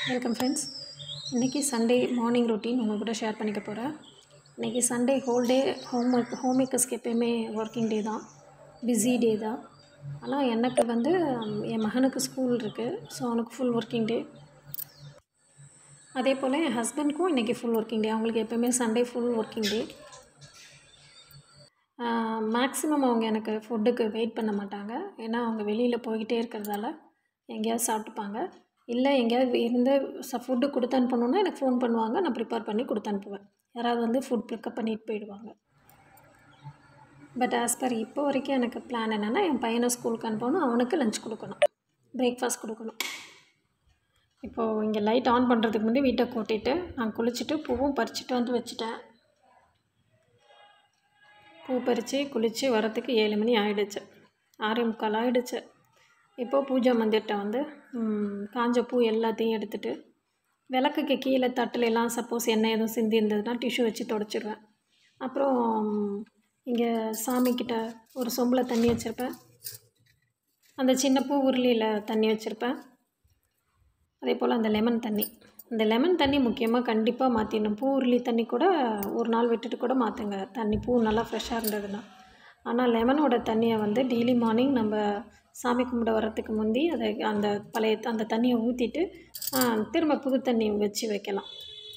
welcome friends இன்றைக்கி Sunday morning routine உங்கள் கூட ஷேர் பண்ணிக்க போகிறேன் இன்றைக்கி Sunday whole day home work home மேக்கர்ஸ்க்கு எப்போயுமே ஒர்க்கிங் டே தான் பிஸி டே தான் ஆனால் எனக்கு வந்து ம், என் மகனுக்கு ஸ்கூல் இருக்குது ஸோ அவனுக்கு ஃபுல் ஒர்க்கிங் டே அதே போல் என் ஹஸ்பண்ட்க்கும் இன்றைக்கி ஃபுல் ஒர்க்கிங் டே அவங்களுக்கு எப்போயுமே Sunday full working day maximum அவங்க எனக்கு ஃபுட்டுக்கு வெயிட் பண்ண மாட்டாங்க ஏன்னா அவங்க வெளியில் போய்கிட்டே இருக்கிறதால எங்கேயாவது சாப்பிட்டுப்பாங்க இல்லை எங்கேயாவது இருந்து ச ஃபுட்டு கொடுத்து அனுப்பணுன்னா எனக்கு ஃபோன் பண்ணுவாங்க நான் ப்ரிப்பேர் பண்ணி கொடுத்து அனுப்புவேன் யாராவது வந்து ஃபுட் பிக்கப் பண்ணிட்டு போயிடுவாங்க பட் ஆஸ் பர் இப்போ வரைக்கும் எனக்கு பிளான் என்னென்னா என் பையனை ஸ்கூலுக்கு அனுப்பணும் அவனுக்கு லஞ்ச் கொடுக்கணும் பிரேக்ஃபாஸ்ட் கொடுக்கணும் இப்போது இங்கே லைட் ஆன் பண்ணுறதுக்கு முன்னாடி வீட்டை கூட்டிட்டு நான் குளிச்சுட்டு பூவும் பறிச்சுட்டு வந்து வச்சுட்டேன் பூ பறித்து குளித்து வரத்துக்கு ஏழு மணி ஆயிடுச்சு ஆறே முக்கால் ஆயிடுச்சு இப்போது பூஜை மந்திர்கிட்ட வந்து ம், காஞ்ச பூ எல்லாத்தையும் எடுத்துட்டு விளக்குக்கு கீழே தட்டுல எல்லாம் சப்போஸ் எண்ணெய் எதுவும் சிந்தி இருந்ததுன்னா டிஷ்யூ வச்சு தொடச்சிடுவேன் அப்புறம் இங்கே சாமிக்கிட்ட ஒரு சொம்பில் தண்ணி வச்சுருப்பேன் அந்த சின்ன பூ உருளியில் தண்ணி வச்சுருப்பேன் அதே போல் அந்த லெமன் தண்ணி அந்த லெமன் தண்ணி முக்கியமாக கண்டிப்பாக மாற்றிடணும் பூ உருளி தண்ணி கூட ஒரு நாள் விட்டுட்டு கூட மாற்றுங்க தண்ணி பூ நல்லா ஃப்ரெஷ்ஷாக இருந்ததுன்னா ஆனால் லெமனோட தண்ணியை வந்து டெய்லி மார்னிங் நம்ம சாமி கும்பிட வரத்துக்கு முந்தி அதை அந்த பழைய அந்த தண்ணியை ஊற்றிட்டு திரும்ப புது தண்ணி வச்சு வைக்கலாம்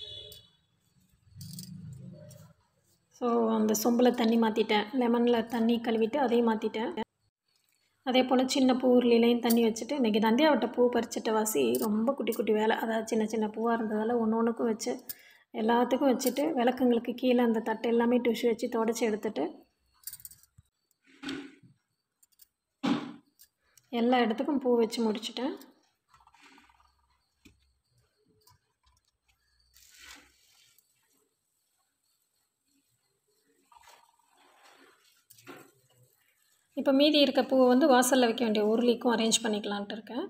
ஸோ அந்த சொம்பில் தண்ணி மாற்றிட்டேன் லெமனில் தண்ணி கழுவிட்டு அதையும் மாற்றிட்டேன் அதே போல் சின்ன பூ உருளிலையும் தண்ணி வச்சுட்டு இன்றைக்கி நந்தியாவட்ட பூ பறிச்சிட்ட வாசி ரொம்ப குட்டி குட்டி வேலை அதாவது சின்ன சின்ன பூவாக இருந்ததால் ஒன்று ஒன்றுக்கும் வச்சு எல்லாத்துக்கும் வச்சுட்டு விளக்குங்களுக்கு கீழே அந்த தட்டு எல்லாமே டிஷ்யூ வச்சு தொடச்சி எடுத்துட்டு எல்லா இடத்துக்கும் பூ வச்சு முடிச்சிட்டேன் இப்போ மீதி இருக்க பூவை வந்து வாசலில் வைக்க வேண்டிய உருளிக்கும் அரேஞ்ச் பண்ணிக்கலான்ட்டு இருக்கேன்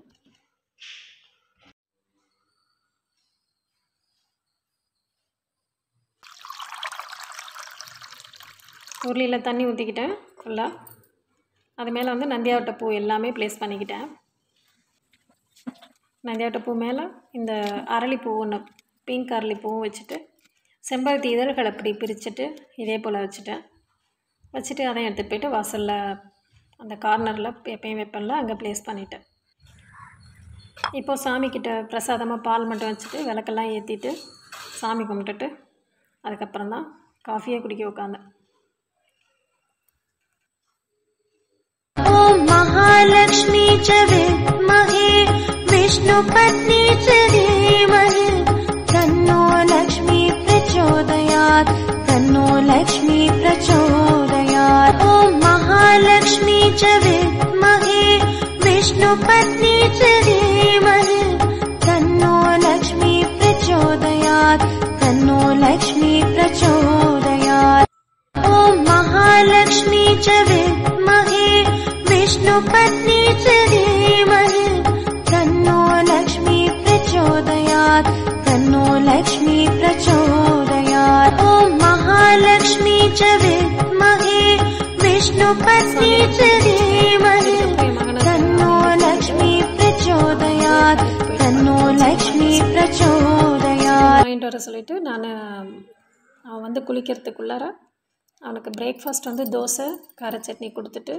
உருளியில் தண்ணி ஊற்றிக்கிட்டேன் ஃபுல்லாக அது மேலே வந்து நந்தியாவட்ட பூ எல்லாமே ப்ளேஸ் பண்ணிக்கிட்டேன் நந்தியாவட்ட பூ மேலே இந்த அரளிப்பூ ஒன்று பிங்க் அரளிப்பூவும் வச்சுட்டு செம்பருத்தி இதழ்களை அப்படி பிரிச்சுட்டு இதே போல் வச்சுட்டேன் வச்சுட்டு அதையும் எடுத்துகிட்டு போயிட்டு வாசலில் அந்த கார்னரில் எப்பயும் வைப்பேன்ல அங்கே ப்ளேஸ் பண்ணிட்டேன் இப்போது சாமிக்கிட்ட பிரசாதமாக பால் மட்டும் வச்சுட்டு விளக்கெல்லாம் ஏற்றிட்டு சாமி கும்பிட்டுட்டு அதுக்கப்புறம் தான் காஃபியே குடிக்க உட்காந்தேன் ॐ महालक्ष्मी च विद्महे विष्णुपत्नी च धीमहि तन्नो लक्ष्मी प्रचोदयात् तन्नो लक्ष्मी प्रचोदयात् ॐ महालक्ष्मी च विद्महे विष्णुपत्नी च धीमहि तन्नो लक्ष्मी प्रचोदयात् तन्नो लक्ष्मी प्रचोदयात् ॐ महालक्ष्मी च विद्महे विष्णुपत्नी च धीमहि तन्नो लक्ष्मी प्रचोदयात् तन्नो लक्ष्मी प्रचोदयात् ॐ महालक्ष्मी च विद्महे विष्णुपत्नी च धीमहि तन्नो लक्ष्मी प्रचोदयात् तन्नो लक्ष्मी प्रचोदयात् வாங்கிட்டு வர சொல்லிவிட்டு நான் அவன் வந்து குளிக்கிறதுக்குள்ளார அவனுக்கு பிரேக்ஃபாஸ்ட் வந்து தோசை கார சட்னி கொடுத்துட்டு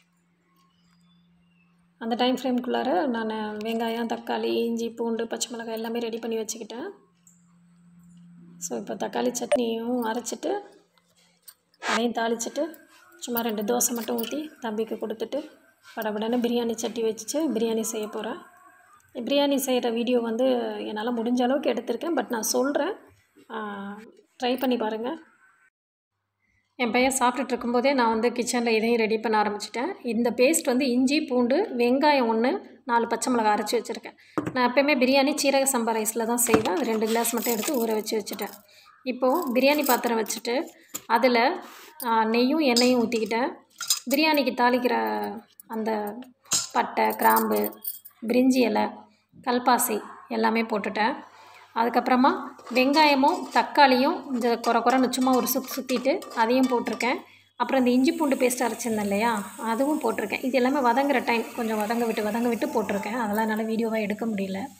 அந்த டைம் ஃப்ரேம்குள்ளார நான் வெங்காயம் தக்காளி இஞ்சி பூண்டு பச்சை மிளகாய் எல்லாமே ரெடி பண்ணி வச்சுக்கிட்டேன் ஸோ இப்போ தக்காளி சட்னியும் அரைச்சிட்டு அதையும் தாளிச்சிட்டு சும்மா ரெண்டு தோசை மட்டும் ஊற்றி தம்பிக்கு கொடுத்துட்டு படபடன்னு பிரியாணி சட்டி வச்சுட்டு பிரியாணி செய்ய போகிறேன் பிரியாணி செய்கிற வீடியோ வந்து என்னால் முடிஞ்ச அளவுக்கு எடுத்திருக்கேன் பட் நான் சொல்கிறேன் ட்ரை பண்ணி பாருங்கள் என் பையன் சாப்பிட்டுட்டு இருக்கும்போதே நான் வந்து கிச்சனில் இதையும் ரெடி பண்ண ஆரம்பிச்சிட்டேன் இந்த பேஸ்ட் வந்து இஞ்சி பூண்டு வெங்காயம் ஒன்று நாலு பச்சை மிளகாய் அரைச்சி வச்சுருக்கேன் நான் எப்போயுமே பிரியாணி சீரக சம்பா ரைஸில் தான் செய்வேன் அது ரெண்டு கிளாஸ் மட்டும் எடுத்து ஊற வச்சு வச்சுட்டேன் இப்போது பிரியாணி பாத்திரம் வச்சுட்டு அதில் நெய்யும் எண்ணெயும் ஊற்றிக்கிட்டேன் பிரியாணிக்கு தாளிக்கிற அந்த பட்டை கிராம்பு பிரிஞ்சி இலை கல்பாசி எல்லாமே போட்டுட்டேன் அதுக்கப்புறமா வெங்காயமும் தக்காளியும் இந்த குறை குறைன்னு சும்மா ஒரு சுற்றி சுற்றிட்டு அதையும் போட்டிருக்கேன் அப்புறம் இந்த இஞ்சி பூண்டு பேஸ்ட் அரைச்சிருந்தேன் இல்லையா அதுவும் போட்டிருக்கேன் இது எல்லாமே வதங்குற டைம் கொஞ்சம் வதங்க விட்டு வதங்க விட்டு போட்டிருக்கேன் அதெல்லாம் என்னால் வீடியோவாக எடுக்க முடியல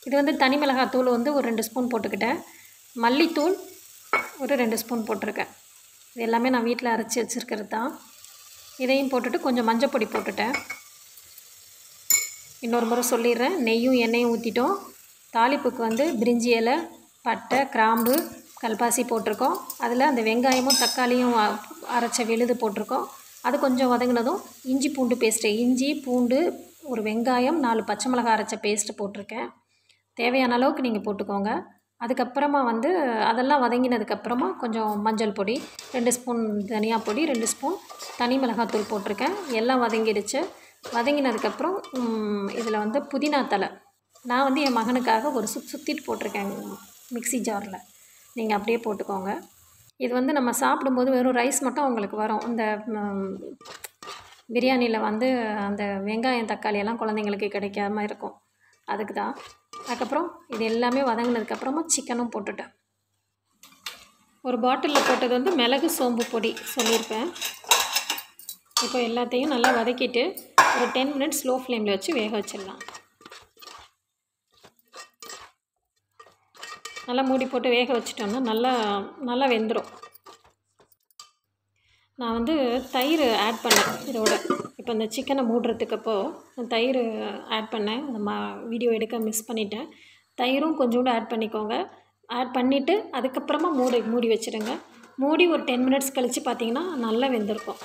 இது வந்து தனி மிளகாய் தூள் வந்து ஒரு ரெண்டு ஸ்பூன் போட்டுக்கிட்டேன் மல்லித்தூள் ஒரு ரெண்டு ஸ்பூன் போட்டிருக்கேன் இது எல்லாமே நான் வீட்டில் அரைச்சி வச்சுருக்கிறது தான் இதையும் போட்டுட்டு கொஞ்சம் மஞ்சள் பொடி போட்டுட்டேன் இன்னொரு முறை சொல்லிடுறேன் நெய்யும் எண்ணெயும் ஊற்றிட்டோம் தாளிப்புக்கு வந்து பிரிஞ்சி இலை பட்டை கிராம்பு கல்பாசி போட்டிருக்கோம் அதில் அந்த வெங்காயமும் தக்காளியும் அ- அரைச்ச விழுது போட்டிருக்கோம் அது கொஞ்சம் வதங்கினதும் இஞ்சி பூண்டு பேஸ்ட்டு இஞ்சி பூண்டு ஒரு வெங்காயம் நாலு பச்சை மிளகாய் அரைச்ச பேஸ்ட்டு போட்டிருக்கேன் தேவையான அளவுக்கு நீங்கள் போட்டுக்கோங்க அதுக்கப்புறமா வந்து அதெல்லாம் வதங்கினதுக்கப்புறமா கொஞ்சம் மஞ்சள் பொடி ரெண்டு ஸ்பூன் தனியா பொடி ரெண்டு ஸ்பூன் தனி மிளகாத்தூள் போட்டிருக்கேன் எல்லாம் வதங்கிடுச்சு வதங்கினதுக்கப்புறம் இதில் வந்து புதினா தலை நான் வந்து என் மகனுக்காக ஒரு சுத் சுற்றிட்டு போட்டிருக்கேன் மிக்ஸி ஜாரில் நீங்கள் அப்படியே போட்டுக்கோங்க இது வந்து நம்ம சாப்பிடும்போது வெறும் ரைஸ் மட்டும் உங்களுக்கு வரும் இந்த பிரியாணியில் வந்து அந்த வெங்காயம் தக்காளி எல்லாம் குழந்தைங்களுக்கு கிடைக்காம இருக்கும் அதுக்கு தான் அதுக்கப்புறம் இது எல்லாமே வதங்கினதுக்கப்புறமா சிக்கனும் போட்டுட்டேன் ஒரு பாட்டிலில் போட்டது வந்து மிளகு சோம்பு பொடி சொல்லியிருப்பேன் இப்போ எல்லாத்தையும் நல்லா வதக்கிட்டு ஒரு டென் மினிட்ஸ் ஸ்லோ ஃப்ளேமில் வச்சு வேக வச்சிடலாம் நல்லா மூடி போட்டு வேக வச்சிட்டோம்னா நல்லா நல்லா வெந்துடும் நான் வந்து தயிர் ஆட் பண்ணேன் இதோட இப்போ இந்த சிக்கனை மூடுறதுக்கப்போ நான் தயிர் ஆட் பண்ணேன் அந்த மா வீடியோ எடுக்க மிஸ் பண்ணிட்டேன் தயிரும் கொஞ்சோண்டு ஆட் பண்ணிக்கோங்க ஆட் பண்ணிவிட்டு அதுக்கப்புறமா மூடி மூடி வச்சுடுங்க மூடி ஒரு டென் மினிட்ஸ் கழித்து பார்த்தீங்கன்னா நல்லா வெந்திருக்கும்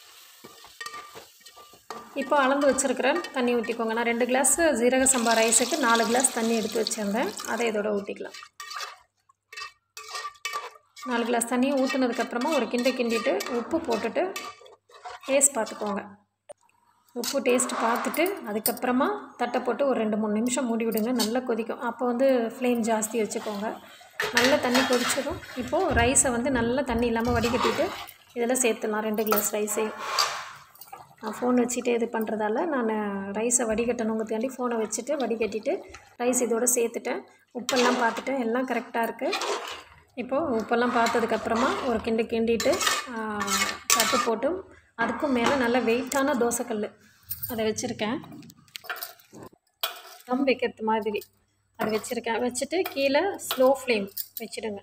இப்போ அளந்து வச்சுருக்கிற தண்ணி ஊற்றிக்கோங்க நான் ரெண்டு கிளாஸ் ஜீரக சம்பா ரைஸுக்கு நாலு கிளாஸ் தண்ணி எடுத்து வச்சுருந்தேன் அதை இதோட ஊற்றிக்கலாம் நாலு கிளாஸ் தண்ணியை ஊற்றுனதுக்கப்புறமா ஒரு கிண்டு கிண்டிட்டு உப்பு போட்டுட்டு டேஸ்ட் பார்த்துக்கோங்க உப்பு டேஸ்ட் பார்த்துட்டு அதுக்கப்புறமா தட்டை போட்டு ஒரு ரெண்டு மூணு நிமிஷம் மூடி விடுங்க நல்லா கொதிக்கும் அப்போ வந்து ஃப்ளேம் ஜாஸ்தி வச்சுக்கோங்க நல்லா தண்ணி கொதிச்சிடும் இப்போது ரைஸை வந்து நல்லா தண்ணி இல்லாமல் வடிகட்டிட்டு இதில் சேர்த்துடலாம் ரெண்டு கிளாஸ் ரைஸையும் நான் ஃபோன் வச்சுட்டே இது பண்ணுறதால நான் ரைஸை வடிகட்டணுங்கிறதுக்காண்டி ஃபோனை வச்சுட்டு வடிகட்டிட்டு ரைஸ் இதோட சேர்த்துட்டேன் உப்பெல்லாம் பார்த்துட்டேன் எல்லாம் கரெக்டாக இருக்குது இப்போது உப்பெல்லாம் பார்த்ததுக்கப்புறமா ஒரு கிண்டு கிண்டிட்டு ஆ, தட்டு போட்டு அதுக்கும் மேலே நல்ல வெயிட்டான தோசைக்கல் அதை வச்சுருக்கேன் தம் வைக்கிறது மாதிரி அது வச்சுருக்கேன் வச்சுட்டு கீழே ஸ்லோ ஃப்ளேம் வச்சுடுங்க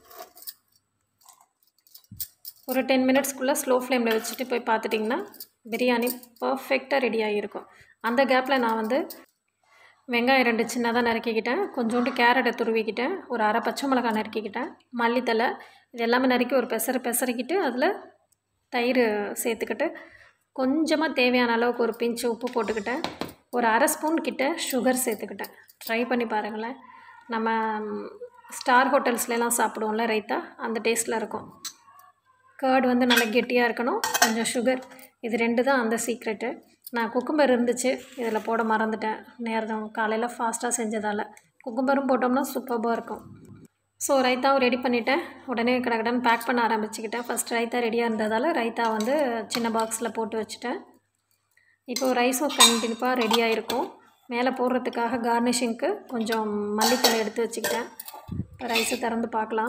ஒரு டென் மினிட்ஸ்க்குள்ளே ஸ்லோ ஃப்ளேமில் வச்சுட்டு போய் பார்த்துட்டிங்கன்னா பிரியாணி பர்ஃபெக்டாக ரெடி ஆகியிருக்கும் அந்த கேப்பில் நான் வந்து வெங்காயம் ரெண்டு சின்னதாக நறுக்கிக்கிட்டேன் கொஞ்சோண்டு கேரட்டை துருவிக்கிட்டேன் ஒரு அரை பச்சை மிளகாய் நறுக்கிக்கிட்டேன் மல்லித்தலை இது எல்லாமே நறுக்கி ஒரு பெசறு பெசறிக்கிட்டு அதில் தயிர் சேர்த்துக்கிட்டு கொஞ்சமாக தேவையான அளவுக்கு ஒரு பிஞ்சு உப்பு போட்டுக்கிட்டேன் ஒரு அரை ஸ்பூன் கிட்ட சுகர் சேர்த்துக்கிட்டேன் ட்ரை பண்ணி பாருங்களேன் நம்ம ம், ஸ்டார் ஹோட்டல்ஸ்லாம் சாப்பிடுவோம்ல ரைத்தா அந்த டேஸ்ட்டில் இருக்கும் கர்டு வந்து நல்லா கெட்டியாக இருக்கணும் கொஞ்சம் சுகர் இது ரெண்டு தான் அந்த சீக்ரெட்டு நான் குக்கும்பர் இருந்துச்சு இதில் போட மறந்துட்டேன் நேரம் காலையில் ஃபாஸ்ட்டாக செஞ்சதால் குக்கும்பரும் போட்டோம்னா சூப்பராக இருக்கும் ஸோ ரைத்தாவும் ரெடி பண்ணிட்டேன் உடனே கடகடன்னு பேக் பண்ண ஆரம்பிச்சுக்கிட்டேன் ஃபஸ்ட் ரைத்தா ரெடியாக இருந்ததால் ரைத்தா வந்து சின்ன பாக்ஸில் போட்டு வச்சுட்டேன் இப்போ ரைஸும் கண்டிப்பாக ரெடியாக இருக்கும் மேலே போடுறதுக்காக கார்னிஷிங்க்கு கொஞ்சம் மல்லித்தலை எடுத்து வச்சுக்கிட்டேன் இப்போ ரைஸை திறந்து பார்க்கலாம்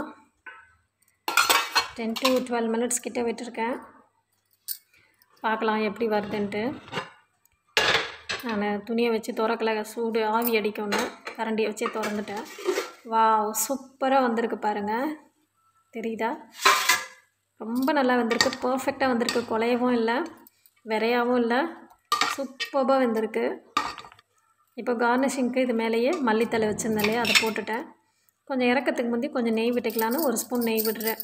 டென் டு டுவெல் மினிட்ஸ் கிட்ட விட்டுருக்கேன் பார்க்கலாம் எப்படி வருதுன்ட்டு நான் துணியை வச்சு திறக்கல சூடு ஆவி அடிக்கும்னு கரண்டியை வச்சே திறந்துட்டேன் வா சூப்பராக வந்திருக்கு பாருங்கள் தெரியுதா ரொம்ப நல்லா வந்திருக்கு பர்ஃபெக்டாக வந்திருக்கு குலையவும் இல்லை விரையாவும் இல்லை சூப்பராக வந்திருக்கு இப்போ கார்னிஷிங்க்கு இது மேலேயே மல்லித்தலை வச்சிருந்தேன் இல்லையா அதை போட்டுட்டேன் கொஞ்சம் இறக்கத்துக்கு முந்தி கொஞ்சம் நெய் விட்டுக்கலான்னு ஒரு ஸ்பூன் நெய் விடுறேன்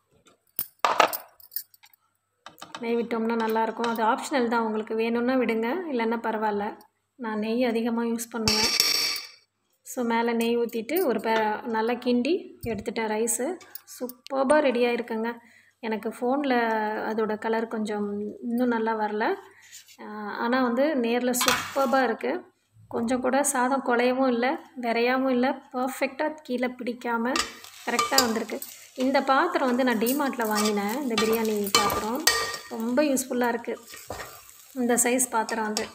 நெய் விட்டோம்னா நல்லாயிருக்கும் அது ஆப்ஷனல் தான் உங்களுக்கு வேணும்னா விடுங்க இல்லைன்னா பரவாயில்ல நான் நெய் அதிகமாக யூஸ் பண்ணுவேன் ஸோ மேலே நெய் ஊற்றிட்டு ஒரு பே நல்லா கிண்டி எடுத்துட்டேன் ரைஸு சூப்பராக ரெடியாக இருக்குங்க எனக்கு ஃபோனில் அதோட கலர் கொஞ்சம் இன்னும் நல்லா வரல ஆனால் வந்து நேரில் சூப்பராக இருக்குது கொஞ்சம் கூட சாதம் குலையவும் இல்லை விரையாவும் இல்லை பர்ஃபெக்டாக கீழே பிடிக்காம கரெக்டாக வந்திருக்கு இந்த பாத்திரம் வந்து நான் டிமார்ட்டில் வாங்கினேன் இந்த பிரியாணி பாத்திரம் ரொம்ப யூஸ்ஃபுல்லாக இருக்குது இந்த சைஸ் பாத்திரம் வந்து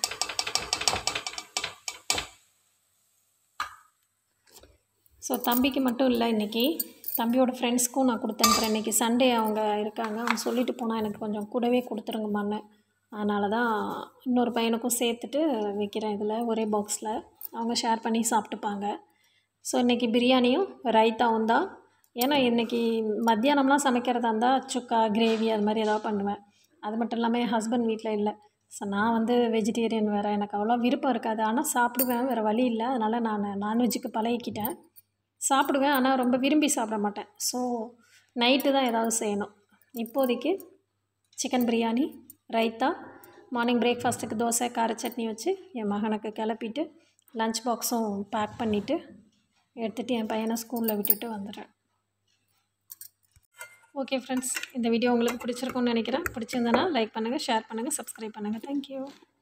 ஸோ தம்பிக்கு மட்டும் இல்லை இன்றைக்கி தம்பியோட ஃப்ரெண்ட்ஸ்க்கும் நான் கொடுத்தனுப்புறேன் இன்றைக்கி சண்டே அவங்க இருக்காங்க அவங்க சொல்லிட்டு போனால் எனக்கு கொஞ்சம் கூடவே கொடுத்துருங்கம்மான்னு அதனால தான் இன்னொரு பையனுக்கும் சேர்த்துட்டு வைக்கிறேன் இதில் ஒரே பாக்ஸில் அவங்க ஷேர் பண்ணி சாப்பிட்டுப்பாங்க ஸோ இன்றைக்கி பிரியாணியும் ரைத்தாவும் தான் ஏன்னா இன்றைக்கி மத்தியானம்லாம் சமைக்கிறதா இருந்தால் சுக்கா கிரேவி அது மாதிரி ஏதாவது பண்ணுவேன் அது மட்டும் இல்லாமல் என் ஹஸ்பண்ட் வீட்டில் இல்லை ஸோ நான் வந்து வெஜிடேரியன் வேறு எனக்கு அவ்வளோ விருப்பம் இருக்காது ஆனால் சாப்பிடுவேன் வேறு வழி இல்லை அதனால் நான் நான்வெஜ்ஜுக்கு பழகிக்கிட்டேன் சாப்பிடுவேன் ஆனால் ரொம்ப விரும்பி சாப்பிட மாட்டேன் ஸோ நைட்டு தான் ஏதாவது செய்யணும் இப்போதைக்கு சிக்கன் பிரியாணி ரைத்தா மார்னிங் பிரேக்ஃபாஸ்ட்டுக்கு தோசை கார சட்னி வச்சு என் மகனுக்கு கிளப்பிட்டு லஞ்ச் பாக்ஸும் பேக் பண்ணிவிட்டு எடுத்துகிட்டு என் பையனை ஸ்கூலில் விட்டுட்டு வந்துடுறேன் ஓகே ஃப்ரெண்ட்ஸ் இந்த வீடியோ உங்களுக்கு பிடிச்சிருக்கும்னு நினைக்கிறேன் பிடிச்சிருந்தனா லைக் பண்ணுங்கள் ஷேர் பண்ணுங்கள் சப்ஸ்கிரைப் பண்ணுங்கள் தேங்க்யூ